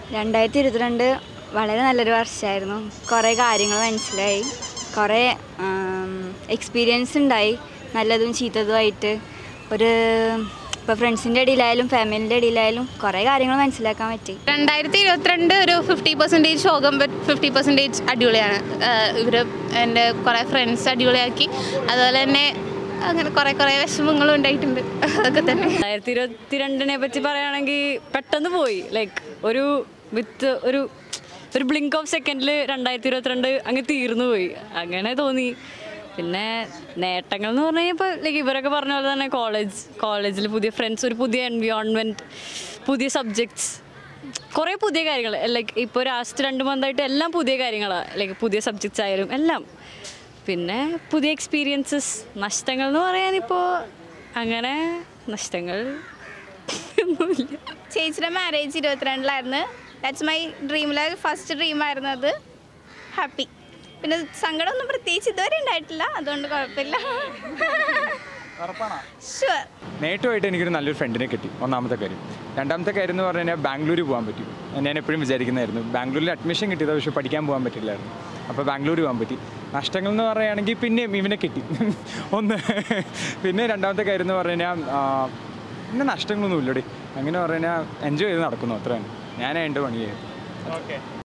രണ്ടായിരത്തി ഇരുപത്തിരണ്ട് വളരെ നല്ലൊരു വർഷമായിരുന്നു കുറേ കാര്യങ്ങൾ മനസ്സിലായി കുറേ എക്സ്പീരിയൻസ് ഉണ്ടായി നല്ലതും ചീത്തതുമായിട്ട് ഒരു ഇപ്പോൾ ഫ്രണ്ട്സിൻ്റെ ഇടയിലായാലും ഫാമിലിൻ്റെ ഇടയിലായാലും കുറേ കാര്യങ്ങൾ മനസ്സിലാക്കാൻ പറ്റി രണ്ടായിരത്തി ഇരുപത്തിരണ്ട് ഒരു ഫിഫ്റ്റി പെർസെൻറ്റേജ് ശോകം ഫിഫ്റ്റി പെർസെൻറ്റേജ് അടിപൊളിയാണ് ഇവർ എൻ്റെ കുറേ ഫ്രണ്ട്സ് അടിപൊളിയാക്കി അതുപോലെ തന്നെ അങ്ങനെ കുറേ കുറേ വിഷമങ്ങളും ഉണ്ടായിട്ടുണ്ട് അതൊക്കെ തന്നെ രണ്ടായിരത്തി ഇരുപത്തിരണ്ടിനെ പറ്റി പറയുകയാണെങ്കിൽ പെട്ടെന്ന് പോയി ലൈക്ക് ഒരു വിത്ത് ഒരു ഒരു ബ്ലിങ്ക് ഓഫ് സെക്കൻഡിൽ രണ്ടായിരത്തി ഇരുപത്തിരണ്ട് അങ്ങ് തീർന്നു പോയി അങ്ങനെ തോന്നി പിന്നെ നേട്ടങ്ങൾ എന്ന് പറഞ്ഞു കഴിഞ്ഞപ്പോൾ ലൈക്ക് ഇവരൊക്കെ പറഞ്ഞ പോലെ തന്നെ കോളേജ് കോളേജിൽ പുതിയ ഫ്രണ്ട്സ് ഒരു പുതിയ എൻവയോൺമെൻറ്റ് പുതിയ സബ്ജക്ട്സ് കുറേ പുതിയ കാര്യങ്ങൾ ലൈക്ക് ഇപ്പോൾ ലാസ്റ്റ് രണ്ട് മന്തായിട്ട് എല്ലാം പുതിയ കാര്യങ്ങളാണ് ലൈക്ക് പുതിയ സബ്ജക്ട്സ് ആയാലും എല്ലാം പിന്നെ പുതിയ എക്സ്പീരിയൻസസ് നഷ്ടങ്ങൾ എന്ന് പറയാനിപ്പോൾ അങ്ങനെ നഷ്ടങ്ങൾ ഒന്നുമില്ല ചേച്ചിയുടെ മാരേജ് ഇരുപത്തിരണ്ടിലായിരുന്നു ദാറ്റ്സ് മൈ ഡ്രീമിലെ ഫസ്റ്റ് ഡ്രീമായിരുന്നു അത് ഹാപ്പി പിന്നെ സങ്കടമൊന്നും പ്രത്യേകിച്ച് ഇതുവരെ ഉണ്ടായിട്ടില്ല അതുകൊണ്ട് കുഴപ്പമില്ല ഷുവർ നേട്ടമായിട്ട് എനിക്കൊരു നല്ലൊരു ഫ്രണ്ടിനെ കിട്ടി ഒന്നാമത്തെ കാര്യം രണ്ടാമത്തെ കാര്യം എന്ന് പറഞ്ഞു കഴിഞ്ഞാൽ ബാംഗ്ലൂർ പോകാൻ പറ്റി ഞാൻ എപ്പോഴും വിചാരിക്കുന്നതായിരുന്നു ബാംഗ്ലൂരിൽ അഡ്മിഷൻ കിട്ടിയത് പക്ഷേ പഠിക്കാൻ പോകാൻ പറ്റില്ലായിരുന്നു അപ്പോൾ ബാംഗ്ലൂർ പോകാൻ പറ്റി നഷ്ടങ്ങൾ എന്ന് പറയുകയാണെങ്കിൽ പിന്നെയും ഇവനെ കിട്ടി ഒന്ന് പിന്നെ രണ്ടാമത്തെ കാര്യം എന്ന് പറഞ്ഞു കഴിഞ്ഞാൽ ആ, പിന്നെ നഷ്ടങ്ങളൊന്നും ഇല്ലടി അങ്ങനെ പറഞ്ഞു കഴിഞ്ഞാൽ എൻജോയ് ചെയ്ത് നടക്കുന്നു അത്ര തന്നെ ഞാനാ എൻ്റെ പണി ചെയ്തത്